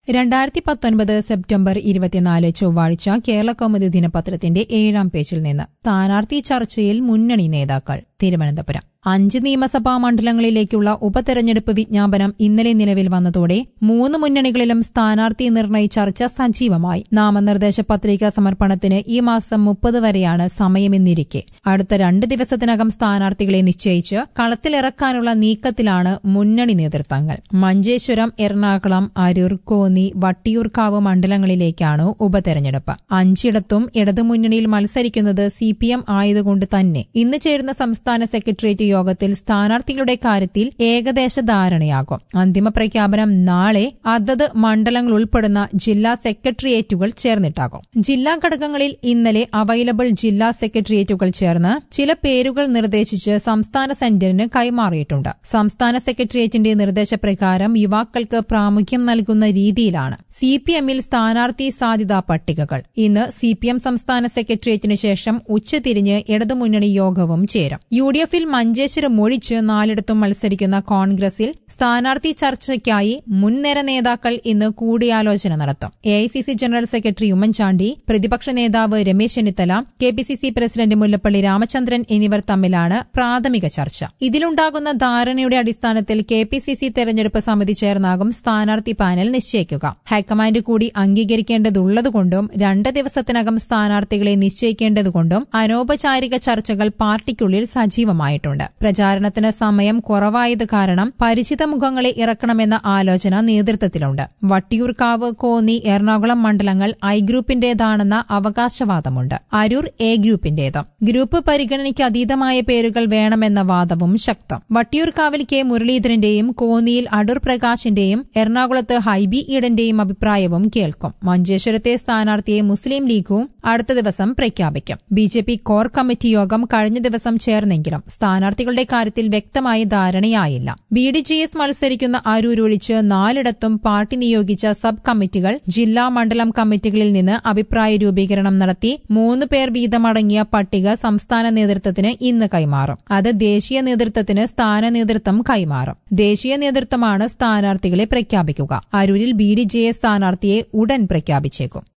രണ്ടായിരത്തി പത്തൊൻപത് സെപ്റ്റംബർ ഇരുപത്തിനാല് ചൊവ്വാഴ്ച കേരള കൗമുദി ദിനപത്രത്തിന്റെ ഏഴാം പേജിൽ നിന്ന് സ്ഥാനാർത്ഥി ചർച്ചയിൽ മുന്നണി നേതാക്കൾ തിരുവനന്തപുരം അഞ്ച് നിയമസഭാ മണ്ഡലങ്ങളിലേക്കുള്ള ഉപതെരഞ്ഞെടുപ്പ് വിജ്ഞാപനം ഇന്നലെ നിലവിൽ വന്നതോടെ മൂന്ന് മുന്നണികളിലും സ്ഥാനാർത്ഥി നിർണയ ചർച്ച സജീവമായി നാമനിർദ്ദേശ പത്രിക സമർപ്പണത്തിന് ഈ മാസം മുപ്പത് വരെയാണ് സമയമെന്നിരിക്കെ അടുത്ത രണ്ട് ദിവസത്തിനകം സ്ഥാനാർത്ഥികളെ നിശ്ചയിച്ച് കളത്തിലിറക്കാനുള്ള നീക്കത്തിലാണ് മുന്നണി നേതൃത്വങ്ങൾ മഞ്ചേശ്വരം എറണാകുളം അരൂർ കോന്നി വട്ടിയൂർക്കാവ് മണ്ഡലങ്ങളിലേക്കാണ് ഉപതെരഞ്ഞെടുപ്പ് അഞ്ചിടത്തും ഇടതുമുന്നണിയിൽ മത്സരിക്കുന്നത് സി പി എം ആയതുകൊണ്ട് തന്നെ ഇന്ന് ചേരുന്ന സംസ്ഥാന സെക്രട്ടേറിയറ്റ് യോഗത്തിൽ സ്ഥാനാർത്ഥികളുടെ കാര്യത്തിൽ ഏകദേശ ധാരണയാകും അന്തിമ പ്രഖ്യാപനം നാളെ അതത് മണ്ഡലങ്ങൾ ഉൾപ്പെടുന്ന ജില്ലാ സെക്രട്ടേറിയറ്റുകൾ ചേർന്നിട്ടാകും ജില്ലാ ഘടകങ്ങളിൽ ഇന്നലെ അവൈലബിൾ ജില്ലാ സെക്രട്ടേറിയറ്റുകൾ ചേർന്ന് ചില പേരുകൾ നിർദ്ദേശിച്ച് സംസ്ഥാന സെന്ററിന് കൈമാറിയിട്ടുണ്ട് സംസ്ഥാന സെക്രട്ടേറിയറ്റിന്റെ നിർദ്ദേശപ്രകാരം യുവാക്കൾക്ക് പ്രാമുഖ്യം നൽകുന്ന രീതിയിലാണ് സി പി എമ്മിൽ സ്ഥാനാർത്ഥി സാധ്യതാ പട്ടികകൾ ഇന്ന് സി പി എം സംസ്ഥാന സെക്രട്ടേറിയറ്റിന് ശേഷം ഉച്ചതിരിഞ്ഞ് ഇടതുമുന്നണി യോഗവും ചേരും യു ഡി എഫിൽ മഞ്ചേശ്വരം ഒഴിച്ച് നാലിടത്തും മത്സരിക്കുന്ന കോൺഗ്രസിൽ സ്ഥാനാർത്ഥി ചർച്ചയ്ക്കായി മുൻനിര നേതാക്കൾ ഇന്ന് കൂടിയാലോചന നടത്തും A I C C general secretary Oommen Chandy പ്രതിപക്ഷ നേതാവ് Ramesh Chennithala K P C C president Mullappally Ramachandran എന്നിവർ തമ്മിലാണ് പ്രാഥമിക ചർച്ച ഇതിലുണ്ടാകുന്ന ധാരണയുടെ അടിസ്ഥാനത്തിൽ കെ പി സി സി തെരഞ്ഞെടുപ്പ് സമിതി ചേർന്നാകും സ്ഥാനാർത്ഥി പാനൽ നിശ്ചയിക്കുക ഹൈക്കമാൻഡ് കൂടി അംഗീകരിക്കേണ്ടതുള്ളതുകൊണ്ടും രണ്ട് ദിവസത്തിനകം സ്ഥാനാർത്ഥികളെ നിശ്ചയിക്കേണ്ടതുകൊണ്ടും അനൌപചാരിക ചർച്ചകൾ പാർട്ടിക്കുള്ളിൽ സജീവമായിട്ടുണ്ട് പ്രചാരണത്തിന് സമയം കുറവായത് കാരണം പരിചിത മുഖങ്ങളെ ഇറക്കണമെന്ന ആലോചന നേതൃത്വത്തിലുണ്ട് വട്ടിയൂർക്കാവ് കോന്നി എറണാകുളം മണ്ഡലങ്ങൾ ഐ ഗ്രൂപ്പിന്റേതാണെന്ന അവകാശവാദമുണ്ട് അരൂർ എ ഗ്രൂപ്പിന്റേതും ഗ്രൂപ്പ് പരിഗണനയ്ക്ക് അതീതമായ പേരുകൾ വേണമെന്ന വാദവും ശക്തം വട്ടിയൂർക്കാവിൽ കെ മുരളീധരന്റെയും കോന്നിയിൽ അടൂർ പ്രകാശിന്റെയും എറണാകുളത്ത് ഹൈബി ഈഡന്റെയും അഭിപ്രായവും കേൾക്കും മഞ്ചേശ്വരത്തെ സ്ഥാനാർത്ഥിയെ മുസ്ലിം ലീഗും അടുത്ത ദിവസം പ്രഖ്യാപിക്കും B J P core committee യോഗം കഴിഞ്ഞ ദിവസം ചേർന്നെങ്കിലും സ്ഥാനാർത്ഥികളുടെ കാര്യത്തിൽ വ്യക്തമായ ധാരണയായില്ല ബി ഡി ജെ എസ് മത്സരിക്കുന്ന അരൂർ ഒഴിച്ച് നാലിടത്തും പാർട്ടി നിയോഗിച്ച സബ് കമ്മിറ്റികൾ ജില്ലാ മണ്ഡലം കമ്മിറ്റികളിൽ നിന്ന് അഭിപ്രായ രൂപീകരണം നടത്തി മൂന്ന് പേർ വീതമടങ്ങിയ പട്ടിക സംസ്ഥാന നേതൃത്വത്തിന് ഇന്ന് കൈമാറും അത് ദേശീയ നേതൃത്വത്തിന് സ്ഥാന നേതൃത്വം കൈമാറും ദേശീയ നേതൃത്വമാണ് സ്ഥാനാർത്ഥികളെ പ്രഖ്യാപിക്കുക അരൂരിൽ ബി ഡി ജെ എസ് സ്ഥാനാർത്ഥിയെ ഉടൻ പ്രഖ്യാപിച്ചേക്കും